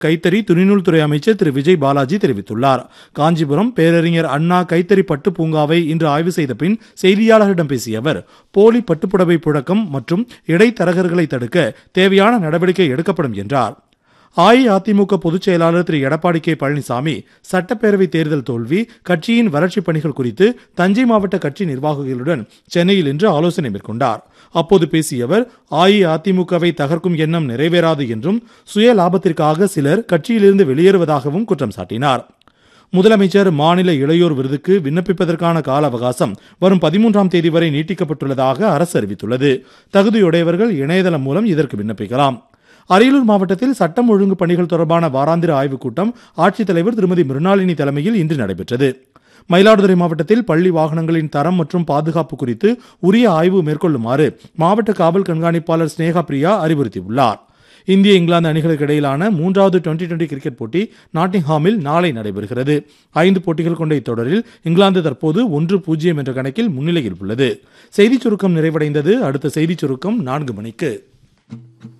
கைத்தறி துணிநூல் துறை அமைச்சர் திரு விஜய் பாலாஜி தெரிவித்துள்ளார் காஞ்சிபுரம் பேரறிஞர் அண்ணா கைத்தறி பட்டு பூங்காவை இன்று ஆய்வு செய்த பின் செய்தியாளர்களிடம் பேசிய அவர் போலி பட்டுப்புடவை புழக்கம் மற்றும் இடைத்தரகர்களை தடுக்க தேவையான நடவடிக்கை எடுக்கப்படும் என்றார் அஇஅதிமுக பொதுச் செயலாளர் திரு எடப்பாடி கே பழனிசாமி சட்டப்பேரவை தேர்தல் தோல்வி கட்சியின் வளர்ச்சிப் பணிகள் குறித்து தஞ்சை மாவட்ட கட்சி நிர்வாகிகளுடன் சென்னையில் இன்று ஆலோசனை மேற்கொண்டார் அப்போது பேசிய அவர் அஇஅதிமுகவை தகர்க்கும் எண்ணம் நிறைவேறாது என்றும் சுய லாபத்திற்காக சிலர் கட்சியிலிருந்து வெளியேறுவதாகவும் குற்றம் சாட்டினார் முதலமைச்சர் மாநில இளையோர் விருதுக்கு விண்ணப்பிப்பதற்கான கால அவகாசம் வரும் பதிமூன்றாம் தேதி வரை நீட்டிக்கப்பட்டுள்ளதாக அரசு அறிவித்துள்ளது தகுதியுடையவர்கள் இணையதளம் மூலம் இதற்கு விண்ணப்பிக்கலாம் அரியலூர் மாவட்டத்தில் சட்டம் ஒழுங்கு பணிகள் தொடர்பான வாராந்திர ஆய்வுக் கூட்டம் ஆட்சித்தலைவர் திருமதி மிருணாளினி தலைமையில் இன்று நடைபெற்றது மயிலாடுதுறை மாவட்டத்தில் பள்ளி வாகனங்களின் தரம் மற்றும் பாதுகாப்பு குறித்து உரிய ஆய்வு மேற்கொள்ளுமாறு மாவட்ட காவல் கண்காணிப்பாளர் ஸ்னேகா பிரியா அறிவுறுத்தியுள்ளார் இந்திய இங்கிலாந்து அணிகளுக்கு இடையிலான மூன்றாவது டுவெண்டி டுவெண்டி கிரிக்கெட் போட்டி நாட்டிங்ஹாமில் நாளை நடைபெறுகிறது ஐந்து போட்டிகள் கொண்ட இத்தொடரில் இங்கிலாந்து தற்போது ஒன்று பூஜ்ஜியம் என்ற கணக்கில் முன்னிலையில் உள்ளது செய்திச் சுருக்கம் நிறைவடைந்தது அடுத்த செய்திச் சுருக்கம் நான்கு மணிக்கு